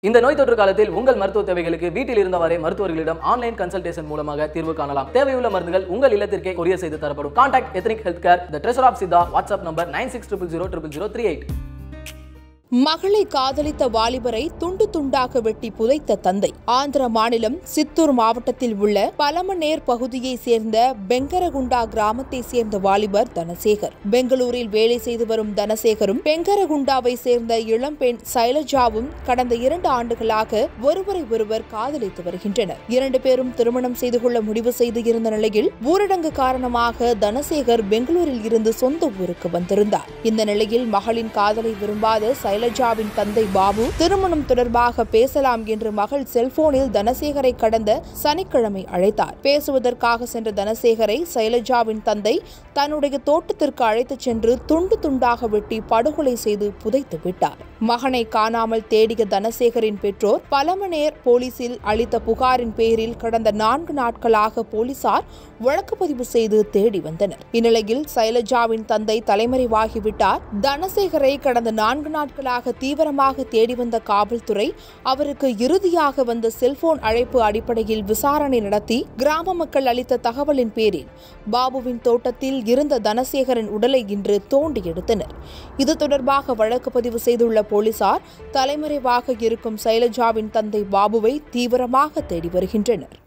இந்த நோய் தொற்று காலத்தில் உங்கள் மருத்துவ தேவைகளுக்கு வீட்டில் இருந்தவாறே மருத்துவர்களிடம் ஆன்லைன் கன்சல்டேஷன் மூலமாக தீர்வு காணலாம் தேவையுள்ள மருந்துகள் உங்கள் இல்லத்திற்கே கொரியர் செய்து தரப்படும் contact ethnic health care the treasure of Siddha WhatsApp number nine six triple zero triple zero three eight மகளை காதலித்த வாலிபரை துண்டு துண்டாக வெட்டி புதைத்த தந்தை ஆந்திர மாநிலம் சித்தூர் மாவட்டத்தில் உள்ள பலமநேர் பகுதியைச் சேர்ந்த பெங்கரகுண்டா கிராமத்தை சேர்ந்த வாலிபர் தனசேகர் பெங்களூரில் வேலை செய்து வரும் தனசேகரும் பெங்கரகுண்டாவை சேர்ந்த இளம்பெண் சைலஜாவும் கடந்த இரண்டு ஆண்டுகளாக ஒருவரை ஒருவர் காதலித்து வருகின்றனர் இரண்டு பேரும் திருமணம் செய்து கொள்ள முடிவு செய்து இருந்த நிலையில் ஊரடங்கு காரணமாக தனசேகர் பெங்களூரில் இருந்து சொந்த ஊருக்கு வந்திருந்தார் இந்த நிலையில் மகளின் காதலை விரும்பாத சைலஜாவின் தந்தை பாபு திருமணம் தொடர்பாக பேசலாம் என்று மகள் செல்போனில் தனசேகரை கடந்த சனிக்கிழமை அழைத்தார் பேசுவதற்காக சென்ற தனசேகரை சைலஜாவின் தந்தை தன்னுடைய தோட்டத்திற்கு அழைத்துச் சென்று துண்டு துண்டாக வெட்டி படுகொலை செய்து புதைத்து விட்டார் மகனை காணாமல் தேடிய தனசேகரின் பெற்றோர் பலமனேர் போலீசில் அளித்த புகாரின் பேரில் கடந்த நான்கு நாட்களாக போலீசார் வழக்கு பதிவு செய்து தேடி வந்தனர் இந்நிலையில் சைலஜாவின் தந்தை தலைமறைவாகிவிட்டார் தனசேகரை கடந்த நான்கு நாட்களாக தீவிரமாக தேடி வந்த காவல்துறை அவருக்கு இறுதியாக வந்த செல்போன் அழைப்பு அடிப்படையில் விசாரணை நடத்தி கிராம மக்கள் அளித்த தகவலின் பேரில் பாபுவின் தோட்டத்தில் இருந்த தனசேகரின் உடலை இன்று தோண்டி எடுத்தனர் இது தொடர்பாக வழக்கு பதிவு செய்துள்ள போலீசார் தலைமறைவாக இருக்கும் சைலஜாவின் தந்தை பாபுவை தீவிரமாக தேடி வருகின்றனர்